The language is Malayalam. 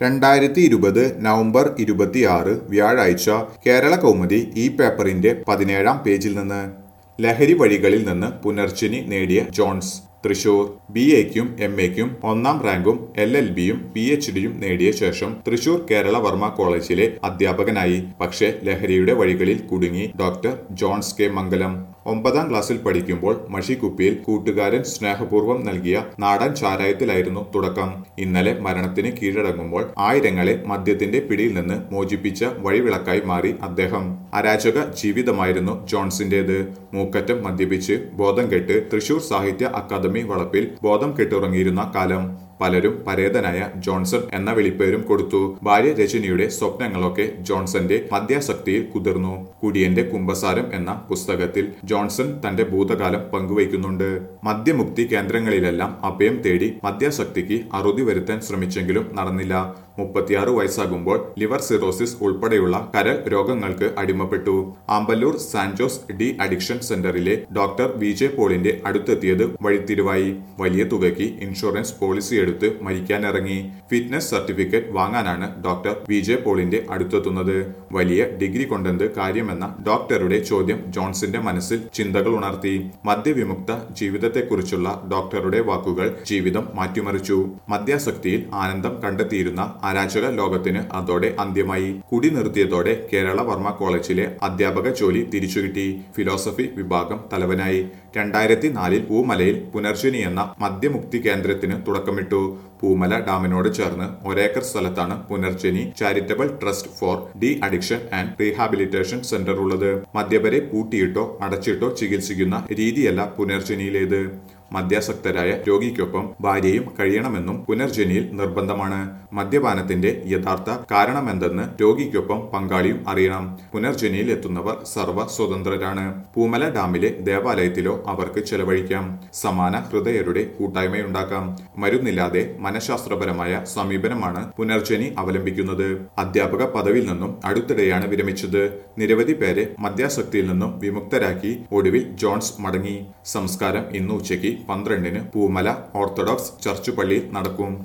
രണ്ടായിരത്തി ഇരുപത് നവംബർ ഇരുപത്തിയാറ് വ്യാഴാഴ്ച കേരള കൗമുദി ഈ പേപ്പറിന്റെ പതിനേഴാം പേജിൽ നിന്ന് ലഹരി വഴികളിൽ നിന്ന് പുനർജനി നേടിയ ജോൺസ് തൃശൂർ ബി എക്കും എം എക്കും ഒന്നാം റാങ്കും എൽ എൽ ബിയും പി എച്ച് ഡിയും നേടിയ ശേഷം തൃശൂർ കേരള വർമ്മ കോളേജിലെ അധ്യാപകനായി പക്ഷേ ലഹരിയുടെ വഴികളിൽ കുടുങ്ങി ഡോക്ടർ ജോൺസ് കെ മംഗലം ഒമ്പതാം ക്ലാസ്സിൽ പഠിക്കുമ്പോൾ മഷിക്കുപ്പിയിൽ കൂട്ടുകാരൻ സ്നേഹപൂർവ്വം നൽകിയ നാടൻ ചാരായത്തിലായിരുന്നു തുടക്കം ഇന്നലെ മരണത്തിന് കീഴടങ്ങുമ്പോൾ ആയിരങ്ങളെ മദ്യത്തിന്റെ പിടിയിൽ നിന്ന് മോചിപ്പിച്ച വഴിവിളക്കായി മാറി അദ്ദേഹം അരാജക ജീവിതമായിരുന്നു ജോൺസിന്റേത് മൂക്കറ്റം മദ്യപിച്ച് ബോധം കെട്ട് തൃശൂർ സാഹിത്യ അക്കാദമി വളപ്പിൽ ബോധം കെട്ടിറങ്ങിയിരുന്ന കാലം പലരും പരേതനായ ജോൺസൺ എന്ന വിളിപ്പേരും കൊടുത്തു ഭാര്യ രജനിയുടെ സ്വപ്നങ്ങളൊക്കെ ജോൺസന്റെ മദ്യാസക്തിയിൽ കുതിർന്നു കുടിയന്റെ കുംഭസാരം എന്ന പുസ്തകത്തിൽ ജോൺസൺ തന്റെ ഭൂതകാലം പങ്കുവയ്ക്കുന്നുണ്ട് മദ്യമുക്തി കേന്ദ്രങ്ങളിലെല്ലാം അഭയം തേടി മദ്യാസക്തിക്ക് അറുതി വരുത്താൻ ശ്രമിച്ചെങ്കിലും നടന്നില്ല മുപ്പത്തിയാറ് വയസ്സാകുമ്പോൾ ലിവർ സിറോസിസ് ഉൾപ്പെടെയുള്ള കരൾ രോഗങ്ങൾക്ക് അടിമപ്പെട്ടു ആമ്പല്ലൂർ സാൻജോസ് ഡി അഡിക്ഷൻ സെന്ററിലെ ഡോക്ടർ വി ജെ പോളിന്റെ അടുത്തെത്തിയത് വഴിത്തിരിവായി വലിയ തുകയ്ക്ക് ഇൻഷുറൻസ് പോളിസി എടുത്ത് മരിക്കാനിറങ്ങി ഫിറ്റ്നസ് സർട്ടിഫിക്കറ്റ് വാങ്ങാനാണ് ഡോക്ടർ വി ജെ പോളിന്റെ അടുത്തെത്തുന്നത് വലിയ ഡിഗ്രി കൊണ്ടെന്ത് കാര്യമെന്ന ഡോക്ടറുടെ ചോദ്യം ജോൺസിന്റെ മനസ്സിൽ ചിന്തകൾ ഉണർത്തി മദ്യവിമുക്ത ജീവിതത്തെക്കുറിച്ചുള്ള ഡോക്ടറുടെ വാക്കുകൾ ജീവിതം മാറ്റിമറിച്ചു മദ്യാസക്തിയിൽ ആനന്ദം കണ്ടെത്തിയിരുന്ന അരാജക ലോകത്തിന് അതോടെ അന്ത്യമായി കുടി നിർത്തിയതോടെ കേരള വർമ്മ കോളേജിലെ അധ്യാപക ജോലി തിരിച്ചുകിട്ടി ഫിലോസഫി വിഭാഗം തലവനായി രണ്ടായിരത്തി നാലിൽ പൂമലയിൽ പുനർജനി എന്ന മദ്യമുക്തി കേന്ദ്രത്തിന് തുടക്കമിട്ടു പൂമല ഡാമിനോട് ചേർന്ന് ഒരേക്കർ സ്ഥലത്താണ് Punarjani charitable trust for de addiction and rehabilitation centre ഉള്ളത് മദ്യപരെ പൂട്ടിയിട്ടോ അടച്ചിട്ടോ ചികിത്സിക്കുന്ന രീതിയല്ല പുനർജനിയിലേത് മദ്യാസക്തരായ രോഗിക്കൊപ്പം ഭാര്യയും കഴിയണമെന്നും പുനർജനിയിൽ നിർബന്ധമാണ് മദ്യപാനത്തിന്റെ യഥാർത്ഥ കാരണമെന്തെന്ന് രോഗിക്കൊപ്പം പങ്കാളിയും അറിയണം പുനർജനിയിൽ എത്തുന്നവർ സർവ്വ സ്വതന്ത്രരാണ് പൂമല ഡാമിലെ ദേവാലയത്തിലോ അവർക്ക് ചെലവഴിക്കാം സമാന ഹൃദയരുടെ കൂട്ടായ്മയുണ്ടാക്കാം മരുന്നില്ലാതെ മനഃശാസ്ത്രപരമായ സമീപനമാണ് പുനർജനി അവലംബിക്കുന്നത് അധ്യാപക പദവിയിൽ നിന്നും അടുത്തിടെയാണ് വിരമിച്ചത് നിരവധി പേരെ മദ്യാസക്തിയിൽ നിന്നും വിമുക്തരാക്കി ഒടുവിൽ ജോൺസ് മടങ്ങി സംസ്കാരം ഇന്ന് ഉച്ചയ്ക്ക് പന്ത്രണ്ടിന് പൂമല ഓർത്തഡോക്സ് ചർച്ച് പള്ളിയിൽ നടക്കും